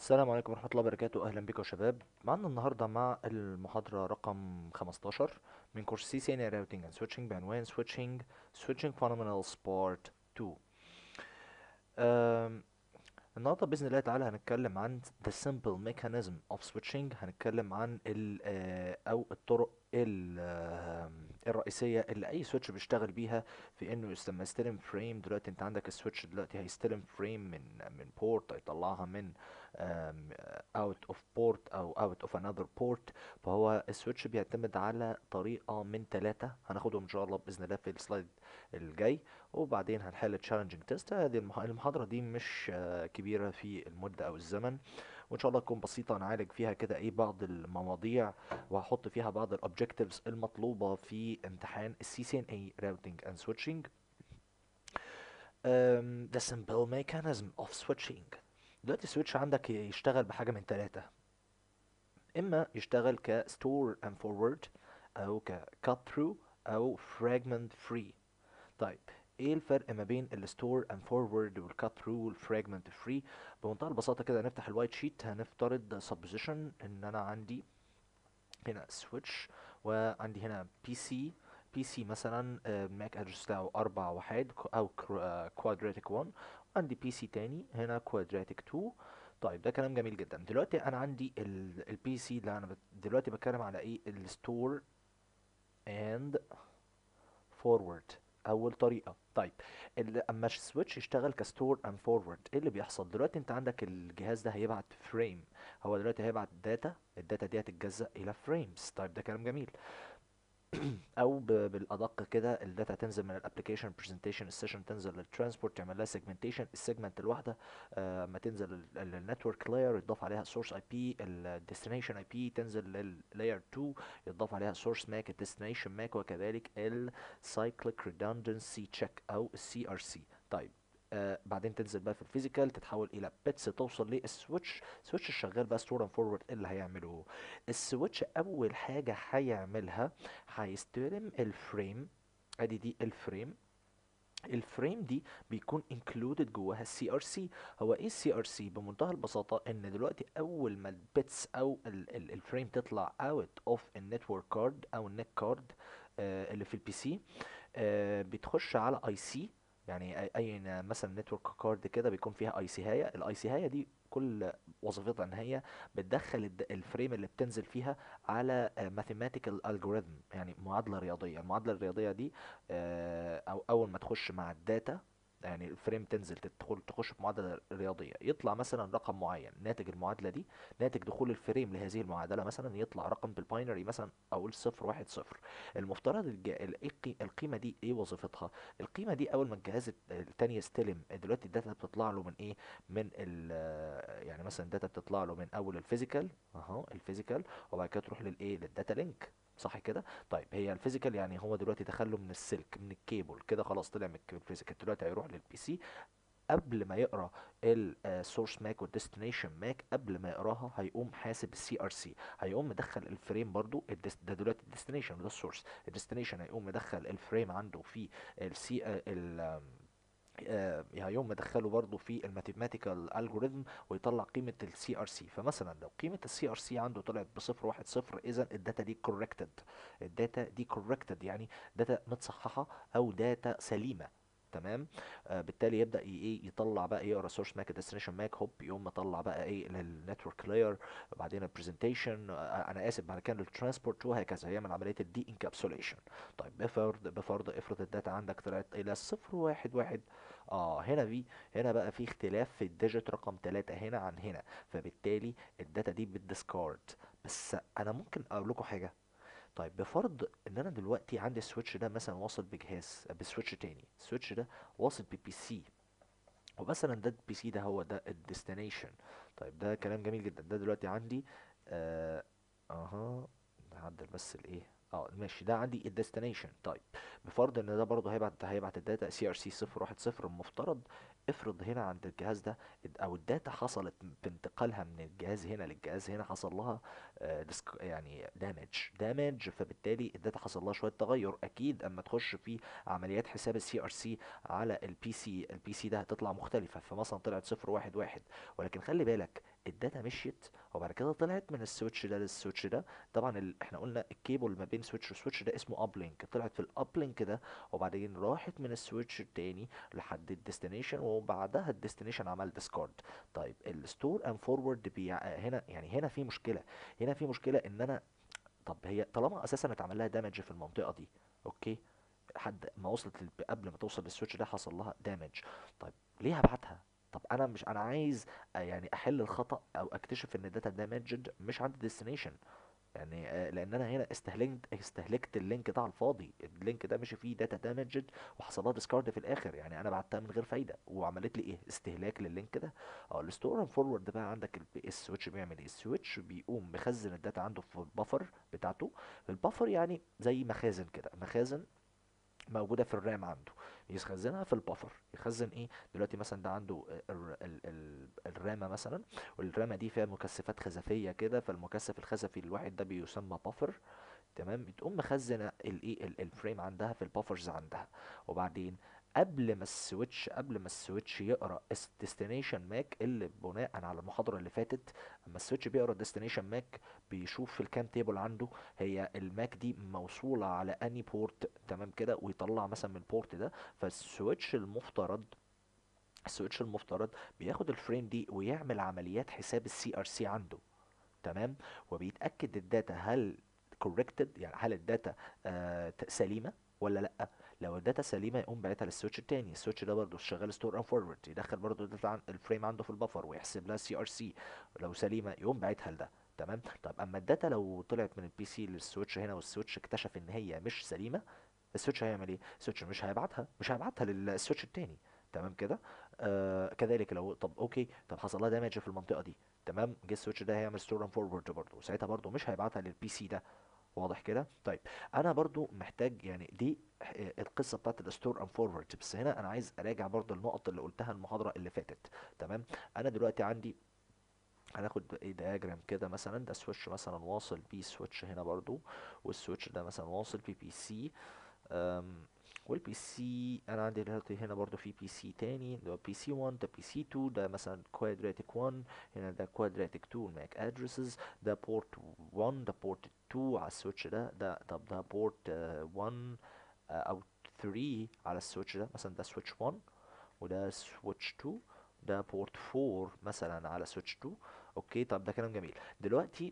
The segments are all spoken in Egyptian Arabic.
السلام عليكم ورحمة الله وبركاته أهلا بكم يا شباب معنا النهاردة مع المحاضرة رقم 15 من كورس سي سي ان راوتينج اند سويتشنج بعنوان سويتشنج سويتشنج فانdamentals بارت 2 أم، النهاردة بإذن الله تعالى هنتكلم عن the simple mechanism of switching هنتكلم عن ال آه، أو الطرق ال- آه، الرئيسية اللي أي سويتش بيشتغل بيها في إنه يستلم يستلم فريم دلوقتي أنت عندك السويتش دلوقتي هيستلم فريم من من بورت هيطلعها من آم، out of port أو out of another port فهو السويتش بيعتمد على طريقة من ثلاثة هناخدهم إن شاء الله بإذن الله في السلايد الجاي وبعدين هنحل تشالنجينج تيست هذه المح- المحاضرة دي مش آه، كبيرة في المدة أو الزمن وإن شاء الله تكون بسيطة نعالج فيها كده إيه بعض المواضيع وهحط فيها بعض الأوبجكتيفز المطلوبة في امتحان السي سي ان اي راوتينج اند سويتشنج the simple mechanism of switching دلوقتي السويتش عندك يشتغل بحاجة من ثلاثة إما يشتغل ك store and forward أو ك cut through أو fragment free طيب ايه الفرق ما بين الستور اند فورورد والكات ثرو والفراجمنت فري بمنتهى البساطه كده نفتح الوايت شيت هنفترض سبوزيشن ان انا عندي هنا سويتش وعندي هنا بي سي بي سي مثلا ماك ادرس بتاعه اربع وحيد ك- او كوادراتيك 1 عندي بي سي تاني هنا كوادراتيك 2 طيب ده كلام جميل جدا دلوقتي انا عندي البي سي اللي انا بت- دلوقتي بتكلم على ايه الستور اند فورورد اول طريقه طيب ال- اما السويتش يشتغل كستور اند فورورد ايه اللي بيحصل دلوقتي انت عندك الجهاز ده هيبعت فريم هو دلوقتي هيبعت داتا الداتا دي هتتجزأ الى فريمز طيب ده كلام جميل او ب- بالادق كده الداتا تنزل من الابلكيشن برزنتيشن السيشن تنزل للترانسبورت تعمل لها سيجمنتيشن السيجمنت الواحده آه، ما تنزل النتورك لاير يضاف عليها السورس اي بي الديستنيشن اي بي تنزل لللاير 2 يضاف عليها السورس ماك الديستنيشن ماك وكذلك السايكليك ريدندنسي تشيك او السي ار سي طيب آه بعدين تنزل بقى في الفيزيكال تتحول الى بيتس توصل للسويتش السويتش الشغال بقى ستور اند فورورد اللي هيعمله السويتش اول حاجه هيعملها هيستلم الفريم ادي دي الفريم الفريم دي بيكون انكلودد جواها السي ار سي هو ايه السي ار سي بمنتهى البساطه ان دلوقتي اول ما البيتس او ال- ال- الفريم تطلع اوت اوف النتورك كارد او النت كارد اللي في البي سي بتخش على اي سي يعني اي أي مثلا نتورك كارد كده بيكون فيها اي سي هايه الاي سي هايه دي كل وظيفتها ان هي بتدخل الد- الفريم اللي بتنزل فيها على ماثيماتيكال الجوريثم يعني معادله رياضيه المعادله الرياضيه دي آه، او اول ما تخش مع الداتا يعني الفريم تنزل تدخل تخش في معادله رياضيه يطلع مثلا رقم معين ناتج المعادله دي ناتج دخول الفريم لهذه المعادله مثلا يطلع رقم بالباينري مثلا اقول صفر واحد صفر المفترض الج- ال- إيه القي- القيمه دي ايه وظيفتها القيمه دي اول ما الجهاز الت- التاني يستلم دلوقتي الداتا بتطلع له من ايه من ال يعني مثلا الداتا بتطلع له من اول الفيزيكال اهو الفيزيكال وبعد كده تروح للايه للداتا لينك صح كده طيب هي الفيزيكال يعني هو دلوقتي دخله من السلك من الكيبل كده خلاص طلع من الفيزيكال دلوقتي هيروح للبي سي قبل ما يقرا السورس ماك والديستنيشن ماك قبل ما يقراها هيقوم حاسب السي ار سي هيقوم مدخل الفريم برضو الدس- ده دلوقتي الديستنيشن وده السورس الديستنيشن هيقوم مدخل الفريم عنده في السي ال آه، هيقوم مدخله برضه في الماثيماتيكال الجوريثم ويطلع قيمه السي ار سي فمثلا لو قيمه السي ار سي عنده طلعت بصفر واحد صفر اذا الداتا دي كوركتد الداتا دي كوركتد يعني داتا متصححه او داتا سليمه تمام آه بالتالي يبدا ي- ايه يطلع بقى يقرا سورس ماك ديستنيشن ماك هوب يقوم مطلع بقى ايه للنتورك لاير وبعدين البرزنتيشن انا اسف بعد كده للترانسبورت وهكذا هيعمل عمليه الدي انكابسوليشن طيب بفرض بفرض افرض الداتا عندك طلعت الى صفر واحد واحد اه هنا في هنا بقى في اختلاف في الديجيت رقم 3 هنا عن هنا فبالتالي الداتا دي بالديسكارد بس انا ممكن اقول لكم حاجه طيب بفرض ان انا دلوقتي عندي السويتش ده مثلا واصل بجهاز بسويتش تاني السويتش ده واصل ببي سي ومثلا ده البي سي ده هو ده الديستنيشن طيب ده كلام جميل جدا ده دلوقتي عندي آه اها نعدل بس الايه اه ماشي ده عندي الديستنيشن طيب بفرض ان ده برضه هيبعت هيبعت الداتا سي ار سي 010 المفترض افرض هنا عند الجهاز ده الد- او الداتا حصلت بانتقالها من الجهاز هنا للجهاز هنا حصل لها آه، ديسك يعني دامج دامج فبالتالي الداتا حصل لها شويه تغير اكيد اما تخش في عمليات حساب السي ار سي على البي سي البي سي ده هتطلع مختلفه فمثلا طلعت 011 ولكن خلي بالك الداتا مشيت وبعد كده طلعت من السويتش ده للسويتش ده طبعا ال... احنا قلنا الكيبل ما بين سويتش وسويتش ده اسمه ابلينك طلعت في الابلينك ده وبعدين راحت من السويتش التاني لحد الديستنيشن وبعدها الديستنيشن عمل ديسكارد طيب الستور اند فورورد بيع... هنا يعني هنا في مشكله هنا في مشكله ان انا طب هي طالما اساسا اتعمل لها دامج في المنطقه دي اوكي لحد ما وصلت لل- قبل ما توصل للسويتش ده حصل لها دامج طيب ليه هبعتها طب انا مش انا عايز آه، يعني احل الخطأ او اكتشف ان الداتا دامجد مش عند الديستنيشن يعني آه، لان انا هنا استهلكت استهلكت اللينك ده على الفاضي اللينك ده مشي فيه داتا دامجد وحصل لها ديسكارد في الاخر يعني انا بعتها من غير فايده وعملت لي ايه استهلاك لللينك ده اه الستور اند فورورد بقى عندك ال- السويتش بيعمل ايه السويتش بيقوم مخزن الداتا عنده في البفر بتاعته البفر يعني زي مخازن كده مخازن موجودة في الرام عنده يخزنها في البفر يخزن ايه دلوقتي مثلا ده عنده ال ال ال الرامة مثلا والرامة دي فيها مكثفات خزفية كده فالمكثف الخزفي الواحد ده بيسمى بفر تمام بتقوم مخزنة الايه ال- الفريم عندها في البفرز عندها وبعدين قبل ما السويتش قبل ما السويتش يقرا ديستنيشن ماك اللي بناء على المحاضره اللي فاتت اما السويتش بيقرا ديستنيشن ماك بيشوف في الكام تيبل عنده هي الماك دي موصولة على اني بورت تمام كده ويطلع مثلا من البورت ده فالسويتش المفترض السويتش المفترض بياخد الفريم دي ويعمل عمليات حساب السي ار سي عنده تمام وبيتاكد الداتا هل corrected يعني هل الداتا آه ت- سليمه ولا لا لو الداتا سليمه يقوم باعتها للسويتش التاني السويتش ده برضه شغال ستور اند فورورد يدخل برضه الداتا عن الفريم عنده في البفر ويحسب لها سي ار سي لو سليمه يقوم باعتها لده تمام طب اما الداتا لو طلعت من البي سي للسويتش هنا والسويتش اكتشف ان هي مش سليمه السويتش هيعمل ايه السويتش مش هيبعتها مش هيبعتها للسويتش التاني تمام كده آه كذلك لو طب اوكي طب حصل لها دامج في المنطقه دي تمام جه السويتش ده هيعمل ستور اند فورورد برضه ساعتها برضه مش هيبعتها للبي سي ده واضح كده طيب انا برضو محتاج يعني دي ح- القصه بتاعت الستور اند فورورد بس هنا انا عايز اراجع برضو النقط اللي قلتها المحاضره اللي فاتت تمام انا دلوقتي عندي هناخد ايه دياجرام كده مثلا ده سويتش مثلا واصل بي سويتش هنا برضو والسويتش ده مثلا واصل بي بي سي والبي سي انا عندي دلوقتي هنا برضو في بي سي تاني اللي هو بي سي 1 ده بي سي 2 ده مثلا كوادراتيك 1 هنا ده كوادراتيك 2 الماك ادرسز ده بورت 1 ده بورت 2 على السويتش ده ده طب ده بورت 1 آه، او 3 على السويتش ده مثلا ده سويتش 1 وده سويتش 2 ده بورت 4 مثلا على سويتش 2 اوكي طب ده كلام جميل دلوقتي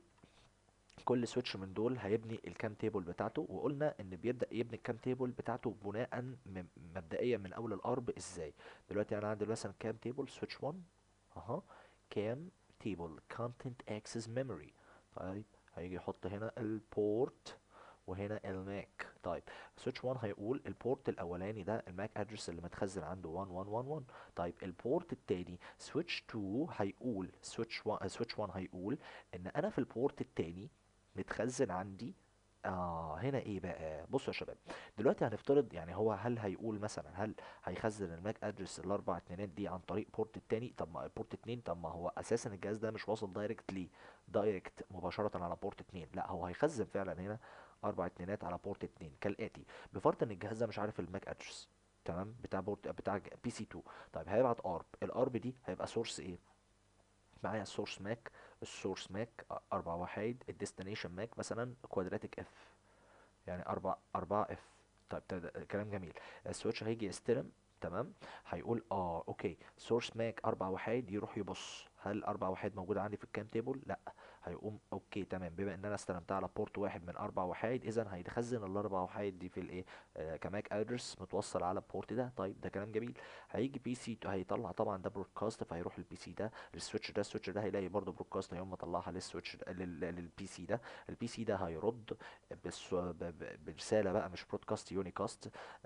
كل سويتش من دول هيبني الكام تيبل بتاعته وقلنا ان بيبدا يبني الكام تيبل بتاعته بناء م- مبدئيا من اول الارب ازاي دلوقتي انا عندي مثلا كام تيبل سويتش 1 اها كام تيبل content access memory طيب هيجي يحط هنا البورت وهنا الماك طيب سويتش 1 هيقول البورت الاولاني ده الماك ادرس اللي متخزن عنده 1111 طيب البورت التاني سويتش 2 هيقول سويتش 1 سويتش 1 هيقول ان انا في البورت التاني متخزن عندي اه هنا ايه بقى بصوا يا شباب دلوقتي هنفترض يعني هو هل هيقول مثلا هل هيخزن الماك ادرس الاربع اتنينات دي عن طريق بورت التاني طب ما بورت اتنين طب ما هو اساسا الجهاز ده مش واصل دايركت ليه دايركت مباشرة على بورت اتنين لا هو هيخزن فعلا هنا اربع اتنينات على بورت اتنين كالاتي بفرض ان الجهاز ده مش عارف الماك ادرس تمام بتاع بورت بتاع بي سي 2 طيب هيبعت ارب الارب دي هيبقى سورس ايه معايا السورس ماك السورس ماك أربعة واحد الديستنيشن ماك مثلا كوادراتيك اف يعني أربعة أربعة اف طيب ده- ده كلام جميل السويتش هيجي يستلم تمام هيقول اه اوكي سورس ماك أربعة واحد يروح يبص هل أربعة واحد موجود عندي في الكام تيبل لا هيقوم اوكي تمام بما ان انا استلمتها على بورت واحد من أربعة واحد اذا هيتخزن الأربعة واحد دي في الايه آه كماك ادرس متوصل على البورت ده طيب ده كلام جميل هيجي بي سي هيطلع طبعا ده برودكاست فهيروح البي سي ده السويتش ده السويتش ده هيلاقي برضه برودكاست هيقوم مطلعها للسويتش ده لل- للبي سي ده البي سي ده هيرد بس ب- ب- برساله بقى مش برودكاست يونيكاست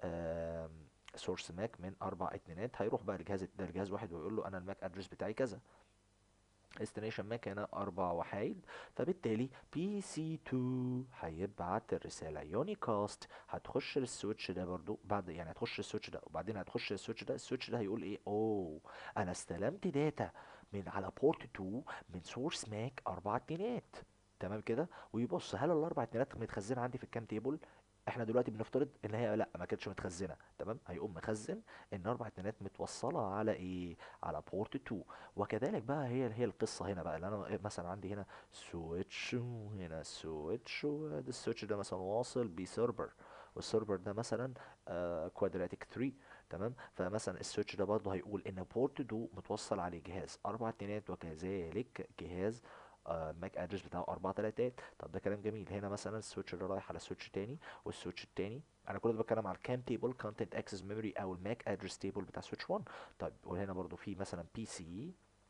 سورس ماك من اربع اتنينات هيروح بقى لجهاز ده لجهاز واحد ويقول له انا الماك ادرس بتاعي كذا استنيشن ماك هنا أربعة وحيد فبالتالي بي سي 2 هيبعت الرسالة يونيكاست هتخش للسويتش ده برضو بعد يعني هتخش السويتش ده وبعدين هتخش السويتش ده السويتش ده هيقول ايه اوه انا استلمت داتا من على بورت 2 من سورس ماك أربع اتنينات تمام كده ويبص هل الأربع اتنينات متخزنة عندي في الكام تيبل احنا دلوقتي بنفترض ان هي لا ما كانتش متخزنه تمام هيقوم مخزن ان اربع اتنينات متوصله على ايه على بورت 2 وكذلك بقى هي هي القصه هنا بقى اللي انا مثلا عندي هنا سويتش وهنا سويتش وده السويتش ده مثلا واصل بسيرفر والسيرفر ده مثلا كوادراتيك 3 تمام فمثلا السويتش ده برضه هيقول ان بورت 2 متوصل عليه جهاز اربع اتنينات وكذلك جهاز آه، الماك ادرس بتاعه اربع تلاتات طب ده كلام جميل هنا مثلا السويتش ده رايح على سويتش تاني والسويتش التاني انا كل ده بتكلم على الكام تيبل كونتنت اكسس ميموري او الماك ادرس تيبل بتاع سويتش 1 طيب وهنا برضو في مثلا بي سي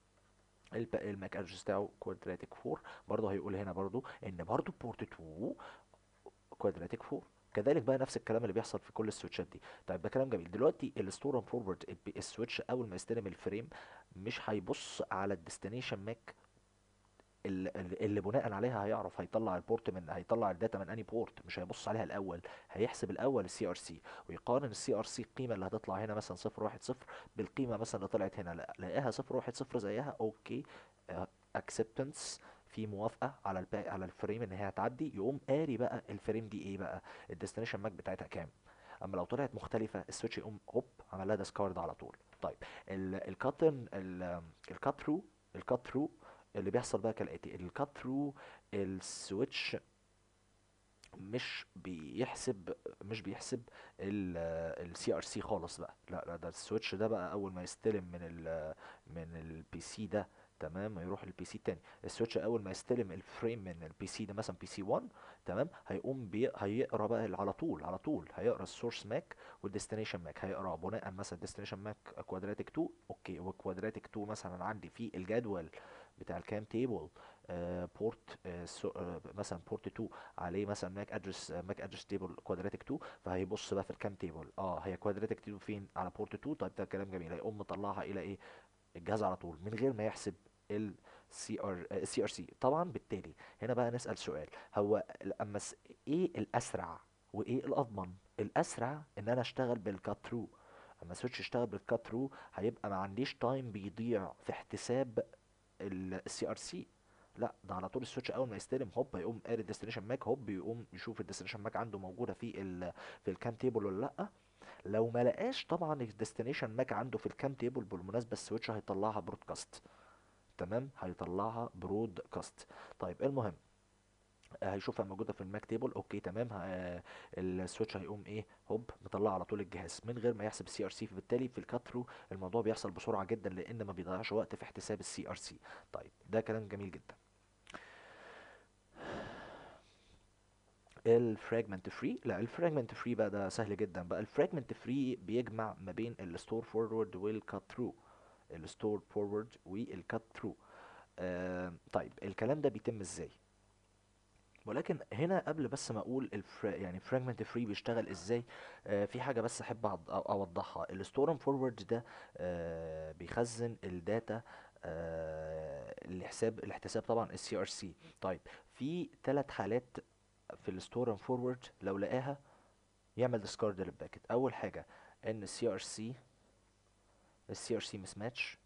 الماك ادرس بتاعه كوادراتيك 4 برضه هيقول هنا برضه ان برضه بورت 2 كوادراتيك 4 كذلك بقى نفس الكلام اللي بيحصل في كل السويتشات دي طيب ده كلام جميل دلوقتي الستور اند فورورد السويتش اول ما يستلم الفريم مش هيبص على الديستنيشن ماك اللي, اللي بناء عليها هيعرف هيطلع البورت من هيطلع الداتا من اني بورت مش هيبص عليها الاول هيحسب الاول السي ار سي ويقارن السي ار سي القيمه اللي هتطلع هنا مثلا 0 1 0 بالقيمه مثلا اللي طلعت هنا لا لقاها 0 1 0 زيها اوكي اكسبتنس في موافقه على الباقي على الفريم ان هي هتعدي يقوم قاري بقى الفريم دي ايه بقى الديستنيشن ماك بتاعتها كام اما لو طلعت مختلفه السويتش يقوم هوب عمل لها ديسكارد على طول طيب الكاتن الكات ثرو الكات ثرو اللي بيحصل بقى كالاتي الكات ثرو السويتش مش بيحسب مش بيحسب السي ار سي خالص بقى لا لا ده السويتش ده بقى اول ما يستلم من ال من البي سي ده تمام يروح للبي سي التاني السويتش اول ما يستلم الفريم من البي سي ده مثلا بي سي 1 تمام هيقوم بي هيقرا بقى على طول على طول هيقرا السورس ماك والديستنيشن ماك هيقرا بناء مثلا ديستنيشن ماك كوادراتيك 2 اوكي وكوادراتيك 2 مثلا عندي في الجدول بتاع الكام تيبل بورت مثلا بورت 2 عليه مثلا ماك ادرس ماك ادرس تيبل كوادراتيك 2 فهيبص بقى في الكام تيبل اه هي كوادراتيك 2 فين على بورت 2 طيب ده كلام جميل هيقوم مطلعها الى ايه الجهاز على طول من غير ما يحسب السي ار السي ار سي طبعا بالتالي هنا بقى نسال سؤال هو اما ايه الاسرع وايه الاضمن الاسرع ان انا اشتغل بالكات ثرو اما سويتش اشتغل بالكات ثرو هيبقى ما عنديش تايم بيضيع في احتساب السي ار سي لا ده على طول السويتش اول ما يستلم هوب هيقوم قاري الديستنيشن ماك هوب يقوم يشوف الديستنيشن ماك عنده موجوده في ال في الكام تيبل ولا لا لو ما لقاش طبعا الديستنيشن ماك عنده في الكام تيبل بالمناسبه السويتش هيطلعها برودكاست تمام هيطلعها برودكاست طيب المهم هيشوفها موجوده في الماك تيبل اوكي تمام السويتش هيقوم ايه هوب مطلع على طول الجهاز من غير ما يحسب السي ار سي فبالتالي في الكات ثرو الموضوع بيحصل بسرعه جدا لان ما بيضيعش وقت في احتساب السي ار سي طيب ده كلام جميل جدا الفراجمنت فري لا الفراجمنت فري بقى ده سهل جدا بقى الفراجمنت فري بيجمع ما بين الستور فورورد والكات ثرو الستور فورورد والكات ثرو آه طيب الكلام ده بيتم ازاي ولكن هنا قبل بس ما اقول الفر... يعني فراجمنت فري بيشتغل ازاي آه في حاجه بس احب أعض- اوضحها الستور اند فورورد ده آه بيخزن الداتا آه الحساب الاحتساب طبعا السي ار سي طيب في ثلاث حالات في الستور اند فورورد لو لقاها يعمل ديسكارد للباكت اول حاجه ان السي ار سي السي ار سي مس ماتش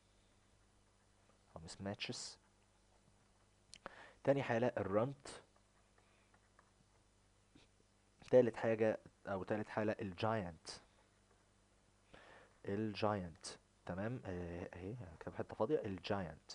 او مس ماتشز تاني حاله الرنت تالت حاجة أو تالت حالة الجاينت الجاينت تمام آه، اهي كام حتة فاضية الجاينت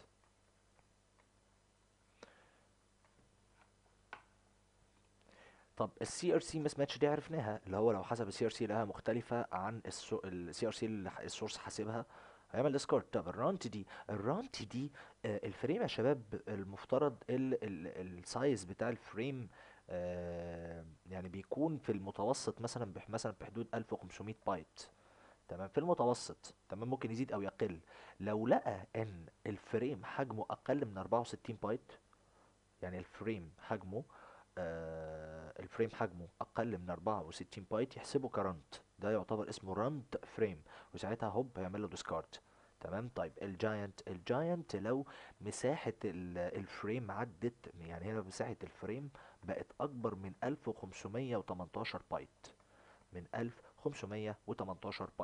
طب السي ار سي مس ماتش دي عرفناها اللي هو لو حسب السي ار سي لقاها مختلفة عن السي ار سي اللي ح- السورس حاسبها هيعمل ديسكارد طب الرانت دي الرانت دي آه، الفريم يا شباب المفترض ال- ال- السايز بتاع الفريم آه، يعني بيكون في المتوسط مثلا بح مثلا بحدود 1500 بايت تمام في المتوسط تمام ممكن يزيد او يقل لو لقى ان الفريم حجمه اقل من 64 بايت يعني الفريم حجمه آه الفريم حجمه اقل من 64 بايت يحسبه كرنت ده يعتبر اسمه رنت فريم وساعتها هوب هيعمل له ديسكارد تمام طيب الجاينت الجاينت لو مساحة ال- الفريم عدت يعني هنا مساحة الفريم بقت اكبر من 1518 بايت من 1518 بايت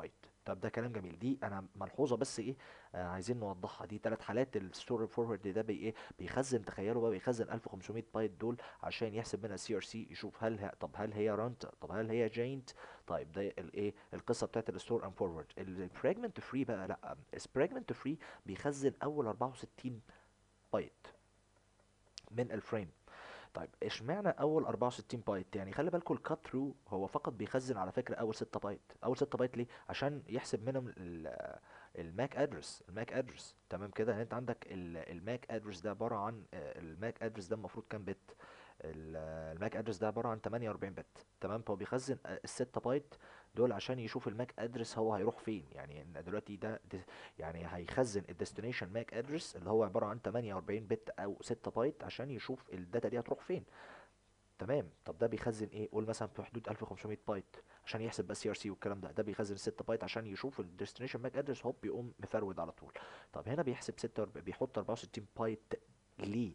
طب ده كلام جميل دي انا ملحوظه بس ايه آه عايزين نوضحها دي ثلاث حالات الستوري فورورد ده بي ايه بيخزن تخيلوا بقى بيخزن 1500 بايت دول عشان يحسب منها سي ار سي يشوف هل ه... طب هل هي رانت طب هل هي جينت طيب ده الايه القصه بتاعت الستور اند فورورد الفراجمنت فري بقى لا الفراجمنت فري بيخزن اول 64 بايت من الفريم طيب اشمعنى اول 64 بايت يعني خلي بالكم الكات ثرو هو فقط بيخزن على فكره اول 6 بايت اول 6 بايت ليه عشان يحسب منهم ال- الماك ادرس الماك ادرس تمام كده يعني انت عندك ال- الماك ادرس ده عباره عن آه، الماك ادرس ده المفروض كام بت ال- الماك ادرس ده عباره عن 48 بت تمام فهو بيخزن آه، الستة بايت دول عشان يشوف الماك ادرس هو هيروح فين يعني إن دلوقتي ده ده- يعني هيخزن الديستنيشن ماك ادرس اللي هو عباره عن 48 بت او 6 بايت عشان يشوف الداتا دي هتروح فين تمام طب ده بيخزن ايه قول مثلا في حدود 1500 بايت عشان يحسب بس سي ار سي والكلام ده ده بيخزن 6 بايت عشان يشوف الديستنيشن ماك ادرس هوب بيقوم مفرود على طول طب هنا بيحسب 6 بيحط 64 بايت ليه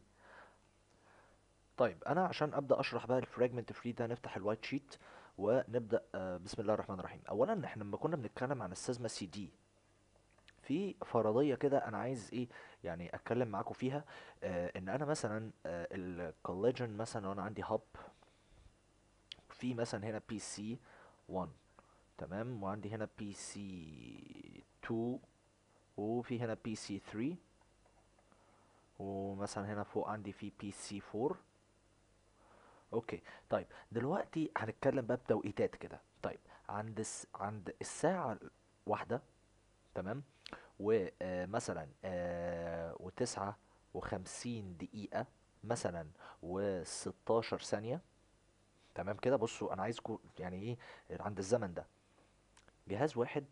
طيب انا عشان ابدا اشرح بقى الفراجمنت فري ده نفتح الوايت شيت ونبدا آه، بسم الله الرحمن الرحيم اولا احنا لما كنا بنتكلم عن السيزما سي دي في فرضيه كده انا عايز ايه يعني اتكلم معاكم فيها آه ان انا مثلا آه الكوليجن مثلا لو انا عندي هاب في مثلا هنا بي سي 1 تمام وعندي هنا بي سي 2 وفي هنا بي سي 3 ومثلا هنا فوق عندي في بي سي 4 اوكي طيب دلوقتي هنتكلم بقى بتوقيتات كده طيب عند الس... عند الساعة واحدة تمام ومثلا وتسعة وخمسين دقيقة مثلا وستاشر ثانية تمام كده بصوا انا عايزكم يعني ايه عند الزمن ده جهاز واحد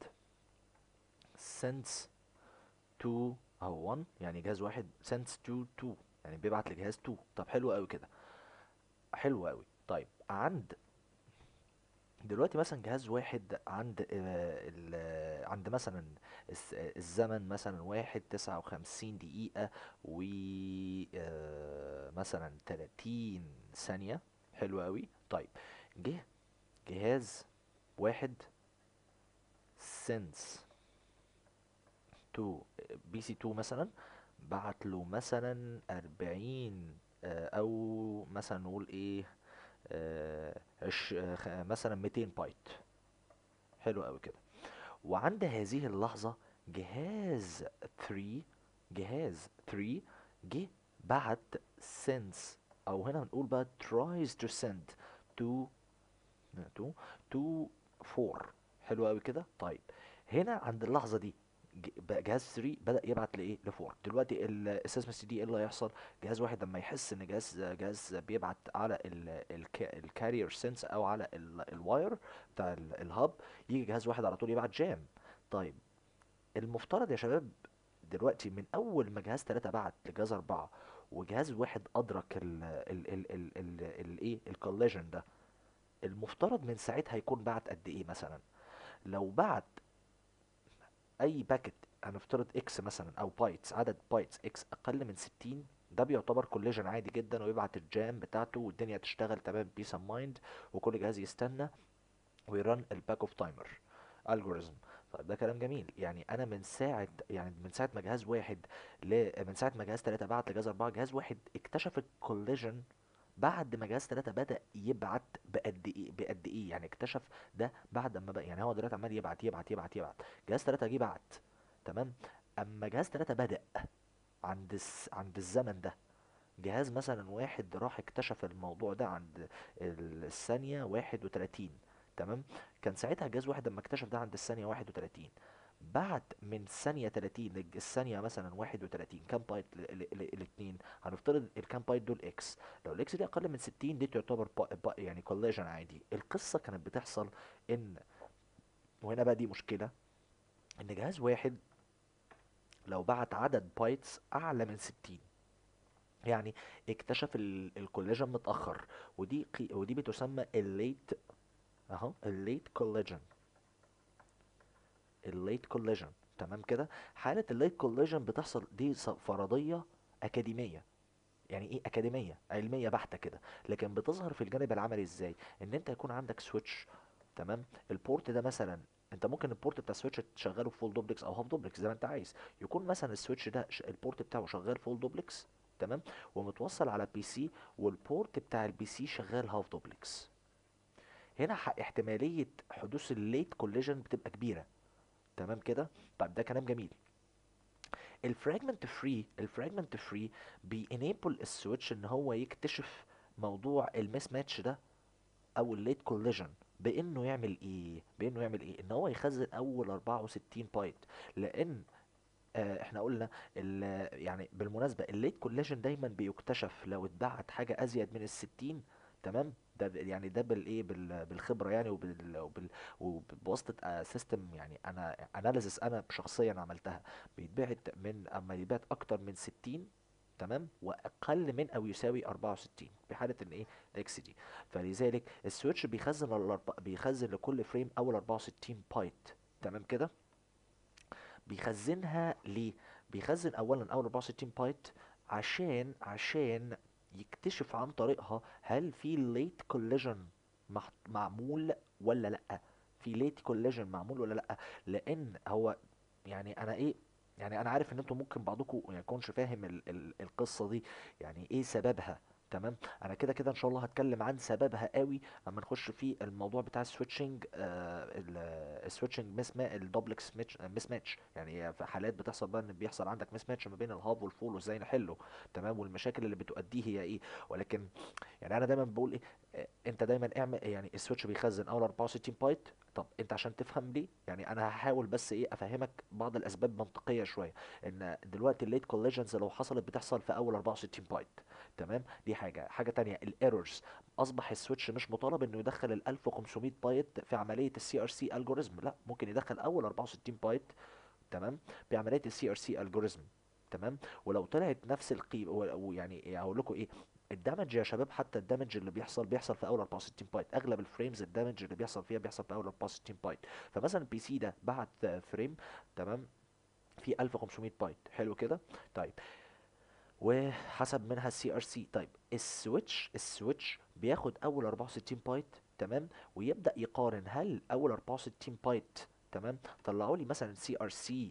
sends to اهو 1 يعني جهاز واحد sends to 2 يعني بيبعت لجهاز 2 طب حلو قوي كده حلو قوي طيب عند دلوقتي مثلا جهاز واحد عند آه، ال- آه، عند مثلا الس- آه، الزمن مثلا واحد تسعة وخمسين دقيقة و آه، مثلا تلاتين ثانية حلو قوي طيب جه جهاز واحد سنس تو بي سي 2 مثلا بعت له مثلا أربعين آه، أو مثلا نقول إيه آه، عش آه، خ- مثلا 200 بايت حلو قوي كده وعند هذه اللحظة جهاز 3 جهاز 3 جه بعت sends او هنا بنقول بقى tries to send to to to 4 حلو قوي كده طيب هنا عند اللحظة دي ج- بقى جهاز 3 بدأ يبعت لايه ل 4 دلوقتي الاساس سي دي ايه اللي هيحصل جهاز واحد لما يحس ان جهاز جهاز بيبعت على الكارير سنس او على ال- الواير بتاع ال- الهاب يجي جهاز واحد على طول يبعت جام طيب المفترض يا شباب دلوقتي من اول ما جهاز 3 بعت لجهاز 4 وجهاز واحد ادرك ال ال ال ال ال الايه الكوليجن ده المفترض من ساعتها يكون بعت قد ايه مثلا لو بعت اي باكت هنفترض اكس مثلا او بايتس عدد بايتس اكس اقل من 60 ده بيعتبر كوليجن عادي جدا ويبعت الجام بتاعته والدنيا تشتغل تمام بيس اوف مايند وكل جهاز يستنى ويرن الباك اوف تايمر الجوريزم طيب ده كلام جميل يعني انا من ساعه يعني من ساعه ما جهاز واحد ل من ساعه ما جهاز 3 بعت لجهاز 4 جهاز واحد اكتشف الكوليجن بعد ما جهاز 3 بدأ يبعت بقد ايه بقد ايه يعني اكتشف ده بعد ما بقى يعني هو دلوقتي عمال يبعت يبعت يبعت يبعت جهاز 3 جه بعت تمام اما جهاز 3 بدأ عند الس... عند الزمن ده جهاز مثلا واحد راح اكتشف الموضوع ده عند ال- الثانية واحد وتلاتين تمام كان ساعتها جهاز واحد لما اكتشف ده عند الثانية واحد وتلاتين بعد من ثانية تلاتين للثانية مثلا واحد وتلاتين كام بايت ل- ل- ل- الاتنين هنفترض الكام بايت دول اكس لو الاكس دي اقل من ستين دي تعتبر با با يعني كوليجن عادي القصة كانت بتحصل ان وهنا بقى دي مشكلة ان جهاز واحد لو بعت عدد بايتس اعلى من ستين يعني اكتشف ال- الكولاجين متأخر ودي قي... ودي بتسمى الليت اهو الليت كولاجين الليت كولاجين تمام كده حالة الليت كولاجين بتحصل دي ص- فرضية أكاديمية يعني ايه أكاديمية علمية بحتة كده لكن بتظهر في الجانب العملي ازاي ان انت يكون عندك سويتش تمام البورت ده مثلا انت ممكن البورت بتاع السويتش تشغله فول دوبلكس او هاف دوبلكس زي ما انت عايز يكون مثلا السويتش ده ش- البورت بتاعه شغال فول دوبلكس تمام ومتوصل على بي سي والبورت بتاع البي سي شغال هاف دوبلكس هنا ح- احتمالية حدوث الليت كوليجن بتبقى كبيرة تمام كده طيب ده كلام جميل الفراجمنت فري الفراجمنت فري بينيبل السويتش ان هو يكتشف موضوع المس ماتش ده او الليت كوليجن بانه يعمل ايه بانه يعمل ايه ان هو يخزن اول 64 بايت لان آه احنا قلنا ال- يعني بالمناسبه الليت كوليجن دايما بيكتشف لو اتبعت حاجه ازيد من ال 60 تمام ده ب- يعني ده بالايه بال- بالخبره يعني وبال وبال وبواسطه سيستم يعني انا اناليسيس انا شخصيا عملتها بيتبعت من اما يتبعت اكتر من 60 تمام واقل من او يساوي 64 في حاله ان ايه الاكس دي فلذلك السويتش بيخزن الأرب... بيخزن لكل فريم اول 64 بايت تمام كده بيخزنها ليه بيخزن اولا اول 64 بايت عشان عشان يكتشف عن طريقها هل في ليت كوليجن معمول ولا لا في ليت كوليجن معمول ولا لا لان هو يعني انا ايه يعني انا عارف ان انتم ممكن بعضكم ما يكونش فاهم ال ال القصه دي يعني ايه سببها تمام انا كده كده ان شاء الله هتكلم عن سببها قوي اما نخش في الموضوع بتاع السويتشنج السويتشنج مس الدوبلكس مس ماتش يعني هي في حالات بتحصل بقى ان بيحصل عندك مس ماتش ما بين الهاف والفول وازاي نحله تمام والمشاكل اللي بتؤديه هي ايه ولكن يعني انا دايما بقول ايه آه، انت دايما اعمل يعني السويتش بيخزن اول 64 بايت طب انت عشان تفهم ليه يعني انا هحاول بس ايه افهمك بعض الاسباب منطقيه شويه ان دلوقتي الليت كوليجنز لو حصلت بتحصل في اول 64 بايت تمام دي حاجه حاجه تانية الايرورز اصبح السويتش مش مطالب انه يدخل ال 1500 بايت في عمليه السي ار سي الجوريزم لا ممكن يدخل اول 64 بايت تمام بعمليه السي ار سي الجوريزم تمام ولو طلعت نفس القيمه ويعني هقول لكم ايه الدمج يا شباب حتى الدمج اللي بيحصل بيحصل في اول 64 بايت اغلب الفريمز الدمج اللي بيحصل فيها بيحصل في اول 64 بايت فمثلا البي سي ده بعت فريم تمام في 1500 بايت حلو كده طيب وحسب منها السي ار سي طيب السويتش السويتش بياخد اول 64 بايت تمام ويبدا يقارن هل اول 64 بايت تمام طلعوا لي مثلا سي ار سي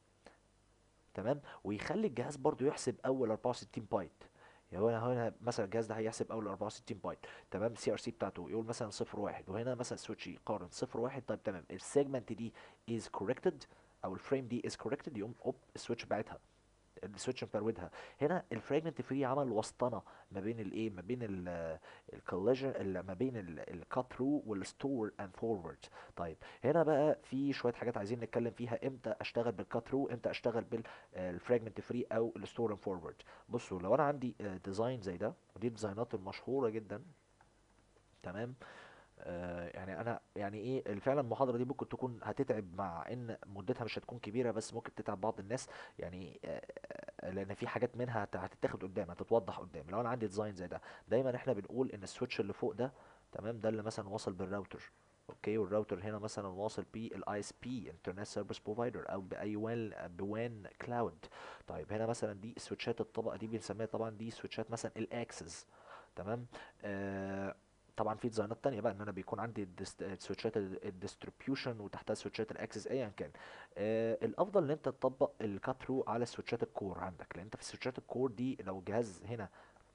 تمام ويخلي الجهاز برضو يحسب اول 64 بايت يعني هنا هنا مثلا الجهاز ده هيحسب اول 64 بايت تمام السي ار سي بتاعته يقول مثلا 0 1 وهنا مثلا السويتش يقارن 0 1 طيب تمام السيجمنت دي از كوركتد او الفريم دي از كوركتد يقوم اوب السويتش باعتها السويتش مفرودها هنا الفراجمنت فري عمل وسطنه ما بين الايه ما بين الكوليجن ما بين الكات ثرو والستور اند فورورد طيب هنا بقى في شويه حاجات عايزين نتكلم فيها امتى اشتغل بالكات ثرو امتى اشتغل بالفراجمنت فري او الستور اند فورورد بصوا لو انا عندي ديزاين زي ده ودي الديزاينات المشهوره جدا تمام آه يعني انا يعني ايه فعلا المحاضره دي ممكن تكون هتتعب مع ان مدتها مش هتكون كبيره بس ممكن تتعب بعض الناس يعني آه لان في حاجات منها هت- هتتاخد قدام هتتوضح قدام لو انا عندي ديزاين زي ده دايما احنا بنقول ان السويتش اللي فوق ده تمام ده اللي مثلا واصل بالراوتر اوكي والراوتر هنا مثلا واصل بالاي اس بي انترنت سيرفيس بروفايدر او باي وان بوان كلاود طيب هنا مثلا دي سويتشات الطبقه دي بنسميها طبعا دي سويتشات مثلا الاكسس تمام آه طبعا في ديزاينات تانية بقى ان انا بيكون عندي الدست- السويتشات الديستريبيوشن وتحتها سويتشات الاكسس ايا كان آه الافضل ان انت تطبق الكات ثرو على سويتشات الكور عندك لان انت في سويتشات الكور دي لو الجهاز هنا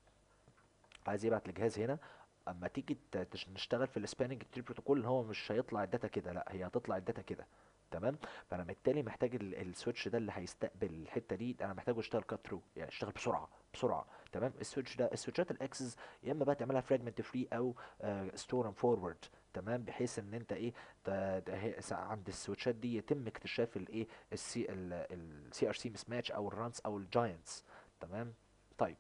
عايز يبعت لجهاز هنا اما تيجي ت- تش- نشتغل في السباننج تري بروتوكول هو مش هيطلع الداتا كده لا هي هتطلع الداتا كده تمام فانا بالتالي محتاج ال- السويتش ده اللي هيستقبل الحته دي انا محتاجه يشتغل كات ثرو يعني يشتغل بسرعه بسرعه تمام السويتش ده السويتشات الاكسس يا اما بقى تعملها فراجمنت فري او ستور اند فورورد تمام بحيث ان انت ايه ت- ت- هي- سا- عند السويتشات دي يتم اكتشاف الايه السي السي ار سي مس ماتش او الرانس او الجاينتس تمام طيب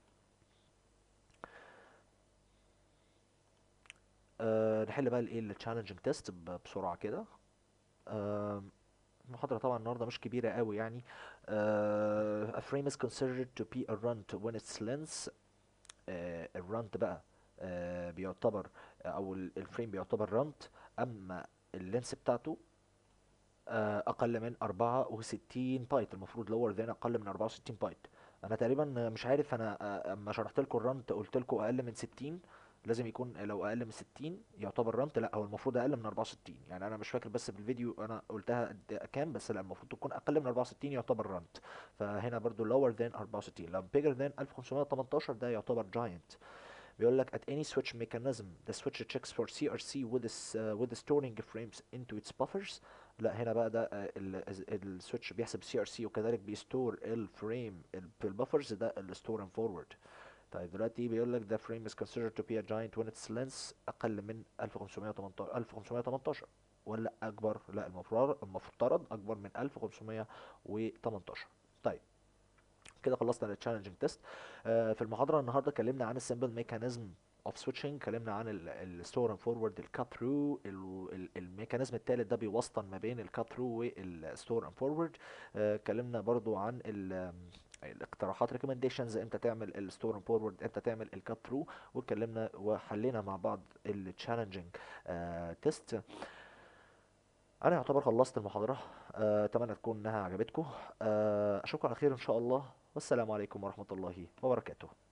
أه نحل بقى الايه التشالنجينج تيست بسرعه كده آم، المحاضرة طبعا النهاردة مش كبيرة قوي يعني uh, a frame is considered to be a runt when its length uh, الرنت بقى uh, بيعتبر او ال- الفريم بيعتبر رنت اما اللينس بتاعته uh, اقل من 64 بايت المفروض lower than اقل من 64 بايت انا تقريبا مش عارف انا uh, اما شرحت لكم الرنت قلت لكم اقل من 60 لازم يكون لو اقل من 60 يعتبر رانت لا هو المفروض اقل من 64 يعني انا مش فاكر بس في الفيديو انا قلتها قد كام بس لا المفروض تكون اقل من 64 يعتبر رانت فهنا برضو lower than 64 لو bigger than 1518 ده يعتبر giant بيقول لك at any switch mechanism the switch checks for CRC with this uh, with the storing frames into its buffers لا هنا بقى ده آه، ال- السويتش بيحسب CRC وكذلك بيستور الفريم في البفرز ده الستور اند فورورد طيب دلوقتي بيقول لك the frame is considered to be a giant when its length اقل من 1518 1518 ولا اكبر لا المفروض المفترض اكبر من 1518 طيب كده خلصنا التشالنجينج تيست في المحاضره النهارده اتكلمنا عن السمبل ميكانيزم اوف سويتشنج اتكلمنا عن الستور اند فورورد الكات ثرو الميكانيزم الثالث ده بيوسطن ما بين الكات ثرو والستور اند فورورد اتكلمنا برضو عن ال الاقتراحات ريكومنديشنز امتى تعمل الستور اند فورورد امتى تعمل الكات ثرو واتكلمنا وحلينا مع بعض التشالنجينج تيست انا يعتبر خلصت المحاضره آه، اتمنى تكون انها عجبتكم آه، اشوفكم على خير ان شاء الله والسلام عليكم ورحمه الله وبركاته